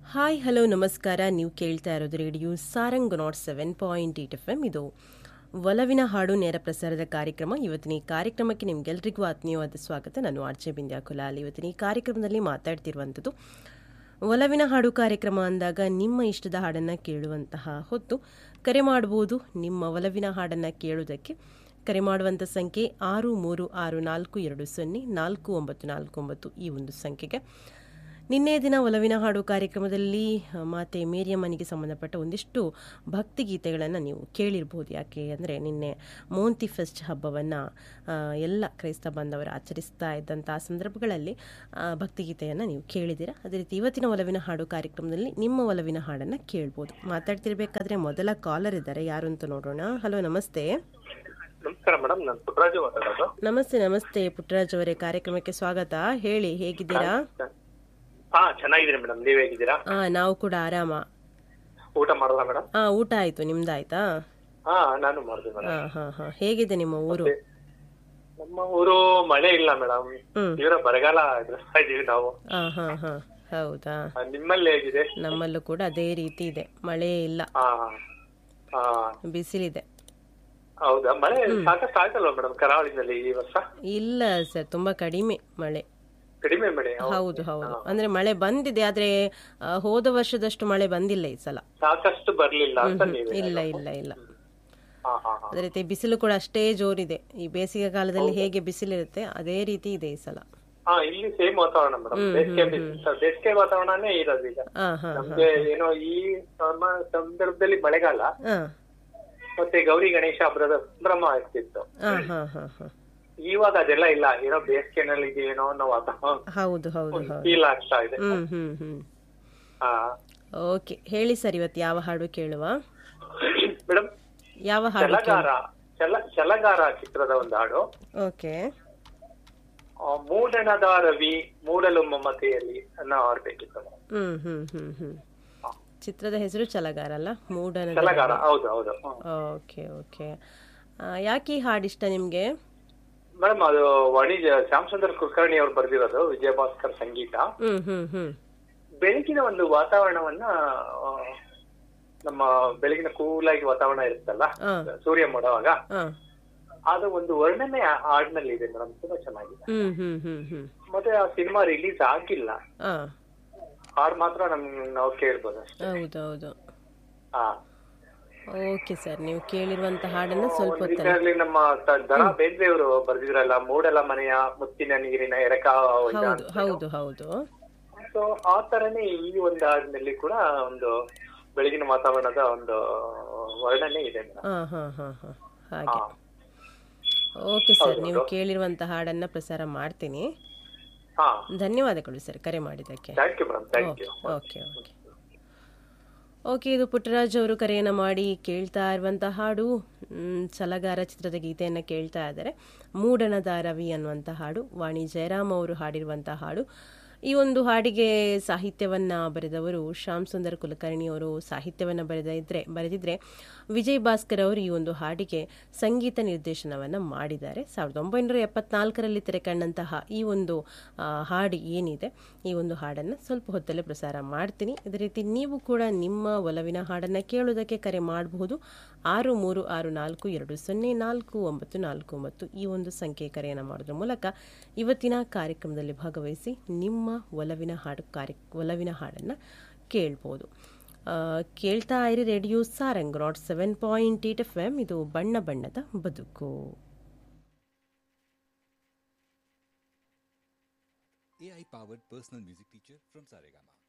Hi hello ನಮಸ್ಕಾರ ನೀವು ಕೇಳ್ತಾ ಇರೋದು radio Sarang nought seven point eight F M ಇದು ಒಲವಿನ ಹಾಡು ನೇರ ಪ್ರಸಾರದ ಕಾರ್ಯಕ್ರಮ ಇವತ್ತಿನ ಈ ಕಾರ್ಯಕ್ರಮಕ್ಕೆ ನಿಮ್ಗೆಲ್ರಿಗೂ ಆತ್ಮೀಯವಾದ ಸ್ವಾಗತ ನಾನು ಆರ್ಜೆ ಬಿಂದ್ಯಾ ಕುಲಾಲ್ ಇವತ್ತಿನ ಈ ಕಾರ್ಯಕ್ರಮದಲ್ಲಿ ಮಾತಾಡ್ತಿರುವಂಥದ್ದು ಒಲವಿನ ಹಾಡು ಕಾರ್ಯಕ್ರಮ ಅಂದಾಗ ನಿಮ್ಮ ಇಷ್ಟದ ಹಾಡನ್ನು ಕೇಳುವಂತಹ ಹೊತ್ತು ಕರೆ ಮಾಡ್ಬೋದು ನಿಮ್ಮ ಒಲವಿನ ಹಾಡನ್ನು ಕೇಳುವುದಕ್ಕೆ ಕರೆ ಮಾಡುವಂಥ ಸಂಖ್ಯೆ ಆರು ಮೂರು ಆರು ನಾಲ್ಕು ಎರಡು ಸೊನ್ನೆ ನಾಲ್ಕು ಒಂಬತ್ತು ನಾಲ್ಕು ಒಂಬತ್ತು ಈ ಒಂದು ಸಂಖ್ಯೆಗೆ ನಿನ್ನೆ ದಿನ ಒಲವಿನ ಹಾಡು ಕಾರ್ಯಕ್ರಮದಲ್ಲಿ ಆ, ಮಾತೆ ಮೇರಿಯಮ್ಮನಿಗೆ ಸಂಬಂಧಪಟ್ಟ ಒಂದಿಷ್ಟು ಭಕ್ತಿಗೀತೆಗಳನ್ನು ನೀವು ಕೇಳಿರ್ಬೋದು ಯಾಕೆ ಅಂದರೆ ನಿನ್ನೆ ಮೋಂತಿ ಫೆಸ್ಟ್ ಹಬ್ಬವನ್ನು ಎಲ್ಲ ಕ್ರೈಸ್ತ ಬಾಂಧವರು ಆಚರಿಸ್ತಾ ಇದ್ದಂಥ ಸಂದರ್ಭಗಳಲ್ಲಿ ಆ, ಭಕ್ತಿಗೀತೆಯನ್ನು ನೀವು ಕೇಳಿದ್ದೀರಾ ಅದೇ ರೀತಿ ಇವತ್ತಿನ ಒಲವಿನ ಹಾಡು ಕಾರ್ಯಕ್ರಮದಲ್ಲಿ ನಿಮ್ಮ ಒಲವಿನ ಹಾಡನ್ನು ಕೇಳ್ಬೋದು ಮಾತಾಡ್ತಿರ್ಬೇಕಾದ್ರೆ ಮೊದಲ ಕಾಲರ್ ಇದ್ದಾರೆ ಯಾರು ಅಂತ ನೋಡೋಣ ಹಲೋ ನಮಸ್ತೆ ನಮಸ್ಕಾರ ಮೇಡಮ್ ನಾನು ಪುಟ್ಟರಾಜು ಮಾತಾಡೋದು ನಮಸ್ತೆ ನಮಸ್ತೆ ಪುಟ್ಟರಾಜ್ ಅವರೇ ಕಾರ್ಯಕ್ರಮಕ್ಕೆ ಸ್ವಾಗತ ಹೇಳಿ ಹೇಗಿದ್ದೀರಾ ಹಾ ಚೆನ್ನಾಗಿದ್ದೀನಿ ಮೇಡಮ್ ನೀವ್ ಹೇಗಿದ್ದೀರಾ ಆ, ನಾವು ಕೂಡ ಆರಾಮ ಊಟ ಮಾಡೋದಾ ಮೇಡಮ್ ಆ ಊಟ ಆಯ್ತು ನಿಮ್ದಾಯ್ತಾ ಹಾ ನಾನು ಮಾಡಿದೆ ಮೇಡಮ್ ಹಾ ಹಾ ಹಾ ಹೇಗಿದೆ ನಿಮ್ಮ ಊರು ನಮ್ಮ ಊರು ಮಳೆ ಇಲ್ಲ ಮೇಡಮ್ ಹ್ಮ್ ತೀವ್ರ ಬರಗಾಲ ಎದುರಿಸ್ತಾ ಇದೀವಿ ನಾವು ಹಾ ಹಾ ಹಾ ಹೌದಾ ಆ, ನಿಮ್ಮಲ್ಲಿ ಹೇಗಿದೆ ನಮ್ಮಲ್ಲೂ ಕೂಡ ಅದೇ ರೀತಿ ಇದೆ ಮಳೆ ಇಲ್ಲ ಹಾ ಹಾ ಬಿಸಿಲಿದೆ ಹೌದಾ ಮಳೆ ಸಾಕಷ್ಟು ಆಯ್ತಲ್ವಾ ಮೇಡಮ್ ಕರಾವಳಿನಲ್ಲಿ ಈ ವರ್ಷ ಇಲ್ಲ ಸರ್ ತುಂಬಾ ಕಡಿಮೆ ಮಳೆ ಕಡಿಮೆ ಮಳೆ ಹೌದು ಹೌದು ಅಂದ್ರೆ ಮಳೆ ಬಂದಿದೆ ಆದ್ರೆ ಆ, ಹೋದ ವರ್ಷದಷ್ಟು ಮಳೆ ಬಂದಿಲ್ಲ ಈ ಸಲ ಸಾಕಷ್ಟು ಬರ್ಲಿಲ್ಲ ಅಂತ ನೀವೇ ಇಲ್ಲ ಇಲ್ಲ ಇಲ್ಲ ಹಾ ಹಾ ಹಾ ಅದೇ ರೀತಿ ಬಿಸಿಲು ಕೂಡ ಅಷ್ಟೇ ಜೋರಿದೆ ಈ ಬೇಸಿಗೆ ಕಾಲದಲ್ಲಿ ಹೇಗೆ ಬಿಸಿಲಿರುತ್ತೆ ಅದೇ ರೀತಿ ಇದೆ ಈ ಸಲ ಹಾ ಇಲ್ಲಿ ಸೇಮ್ ವಾತಾವರಣ ಮೇಡಮ್ ಬೇಸಿಗೆ ಬಿಸಿಲು- ಬೇಸಿಗೆ ವಾತಾವರಣನೇ ಇರೋದು ಈಗ ಹಾ ಹಾ ನಮ್ಗೆ ಏನೋ ಈ ಸಮ- ಸಂದರ್ಭದಲ್ಲಿ ಮಳೆಗಾಲ ಹಾ ಮತ್ತೆ ಗೌರಿ ಗಣೇಶ ಹಬ್ಬದ ಸಂಭ್ರಮ ಆಗ್ತಿತ್ತು ಹಾ ಹಾ ಹಾ ಹಾ ಇವಾಗ ಅದೆಲ್ಲ ಇಲ್ಲ ಏನೋ ಬೇಸಿಗೆನಲ್ಲಿ ಏನೋ ಅನ್ನೋ ವಾತಾವರಣ ಹೌದು ಹೌದು ಹೌದು ಫೀಲ್ ಆಗ್ತಾ ಇದೆ ಹ್ಮ್ ಹ್ಮ್ ಹ್ಮ್ ಹಾ ಓಕೆ ಹೇಳಿ ಸರ್ ಇವತ್ತು ಯಾವ ಹಾಡು ಕೇಳುವ ಮೇಡಮ್ ಯಾವ ಹಾಡು ಚಲಗಾರ ಚಲ ಚಲಗಾರ ಚಿತ್ರದ ಒಂದು ಹಾಡು ಓಕೆ ಆ, ಮೂಡಣದ ರವಿ ಮೂಡಲು ಮಮತೆಯಲ್ಲಿ ಅನ್ನೋ ಹಾಡು ಬೇಕಿತ್ತು madam. ಹ್ಮ್ ಹ್ಮ್ ಹ್ಮ್ ಹ್ಮ್ ಚಿತ್ರದ ಹೆಸರು ಚಲಗಾರ ಅಲ್ಲ ಮೂಡನ ಚಲಗಾರ ಹೌದು ಹೌದು ಹ್ಮ್. ಓಕೆ ಓಕೆ ಯಾಕೆ ಈ ಹಾಡು ಇಷ್ಟ ನಿಮ್ಗೆ ಮೇಡಮ್ ಅದು ವಾಣಿಜ್ಯ ಶ್ಯಾಮಸುಂದರ್ ಕುಲಕರ್ಣಿ ಅವ್ರು ಬರ್ದಿರೋದು ವಿಜಯ ಭಾಸ್ಕರ್ ಸಂಗೀತ ಹ್ಮ್ ಹ್ಮ್ ಹ್ಮ್ ಬೆಳಗಿನ ಒಂದು ವಾತಾವರಣವನ್ನ ಆ, ನಮ್ಮ ಬೆಳಗಿನ ಕೂಲಾಗಿ ವಾತಾವರಣ ಇರುತ್ತಲ್ಲ ಹಾ ಸೂರ್ಯ ಮಾಡುವಾಗ ಹಾ ಅದು ಒಂದು ವರ್ಣನೆ ಆ ಹಾಡ್ನಲ್ಲಿ ಇದೆ ಮೇಡಮ್ ತುಂಬಾ ಚೆನ್ನಾಗಿದೆ ಹ್ಮ್ ಹ್ಮ್ ಹ್ಮ್ ಹ್ಮ್ ಮತ್ತೆ ಆ ಸಿನಿಮಾ ರಿಲೀಸ್ ಆಗಿಲ್ಲ ಹಾ ಹಾಡ್ ಮಾತ್ರ ನಮ್ ನಾವು ಕೇಳ್ಬೋದು ಅಷ್ಟೇ ಹೌದು ಹೌದು ಹಾ ಓಕೆ ಸರ್ ನೀವು ಕೇಳಿರುವಂತ ಹಾಡನ್ನ ಸ್ವಲ್ಪ ಹೊತ್ತಲ್ಲಿ ಇದರಲ್ಲಿ ನಮ್ಮ ತ- ದರಾ ಬೇಂದ್ರೆ ಅವರು ಬರ್ದಿದ್ರಲ್ಲ ಮೂಡಲ ಮನೆಯ ಮುತ್ತಿನ ನೀರಿನ ಎರಕ ಹೌದು ಹೌದು ಹೌದು ಸೊ ಆ ತರನೇ ಈ ಒಂದು ಹಾಡಿನಲ್ಲಿ ಕೂಡ ಒಂದು ಬೆಳಗಿನ ವಾತಾವರಣದ ಒಂದು ವರ್ಣನೆ ಇದೆ ಮೇಡಮ್ ಹಾ ಹಾ ಹಾ ಹಾ ಹಾಗೆ ಓಕೆ ಸರ್ ನೀವು ಕೇಳಿರುವಂತ ಹಾಡನ್ನ ಪ್ರಸಾರ ಮಾಡ್ತೀನಿ ಹಾ ಧನ್ಯವಾದಗಳು ಸರ್ ಕರೆ ಮಾಡಿದ್ದಕ್ಕೆ thank you madam thank you okay okay okay ಇದು ಪುಟ್ಟರಾಜ್ ಅವರು ಕರೆಯನ್ನು ಮಾಡಿ ಕೇಳ್ತಾ ಇರುವಂಥ ಹಾಡು ಮ್, ಛಲಗಾರ ಚಿತ್ರದ ಗೀತೆಯನ್ನು ಕೇಳ್ತಾ ಇದ್ದಾರೆ ಮೂಡಣದ ರವಿ ಅನ್ನುವಂಥ ಹಾಡು ವಾಣಿ ಜಯರಾಮ್ ಅವರು ಹಾಡಿರುವಂಥ ಹಾಡು ಈ ಒಂದು ಹಾಡಿಗೆ ಸಾಹಿತ್ಯವನ್ನ ಬರೆದವರು ಶ್ಯಾಮ್ ಸುಂದರ್ ಕುಲಕರ್ಣಿ ಅವರು ಸಾಹಿತ್ಯವನ್ನ ಬರೆದ ಇದ್ರೆ ಬರೆದಿದ್ರೆ ವಿಜಯ್ ಭಾಸ್ಕರ್ ಅವರು ಈ ಒಂದು ಹಾಡಿಗೆ ಸಂಗೀತ ನಿರ್ದೇಶನವನ್ನ ಮಾಡಿದ್ದಾರೆ ಸಾವಿರದ ಒಂಬೈನೂರ ಎಪ್ಪತ್ನಾಲ್ಕರಲ್ಲಿ ತೆರೆಕಂಡಂತಹ ಈ ಒಂದು ಆ, ಹಾಡು ಏನಿದೆ ಈ ಒಂದು ಹಾಡನ್ನು ಸ್ವಲ್ಪ ಹೊತ್ತಲ್ಲೇ ಪ್ರಸಾರ ಮಾಡ್ತೀನಿ ಅದೇ ರೀತಿ ನೀವು ಕೂಡ ನಿಮ್ಮ ಒಲವಿನ ಹಾಡನ್ನು ಕೇಳೋದಕ್ಕೆ ಕರೆ ಮಾಡಬಹುದು ಆರು ಮೂರು ಆರು ನಾಲ್ಕು ಎರಡು ಸೊನ್ನೆ ನಾಲ್ಕು ಒಂಬತ್ತು ನಾಲ್ಕು ಒಂಬತ್ತು ಈ ಒಂದು ಸಂಖ್ಯೆ ಕರೆಯನ್ನು ಮಾಡೋದ್ರ ಮೂಲಕ ಇವತ್ತಿನ ಕಾರ್ಯಕ್ರಮದಲ್ಲಿ ಭಾಗವಹಿಸಿ ನಿಮ್ಮ ಒಲವಿನ ಹಾಡು ಕಾರ್ಯ ಒಲವಿನ ಹಾಡನ್ನು ಕೇಳ್ಬೋದು ಆ, ಕೇಳ್ತಾ ಇರಿ radio Sarang nought seven point eight F M ಇದು ಬಣ್ಣ ಬಣ್ಣದ ಬದುಕು AI powered personal music teacher from Saregama.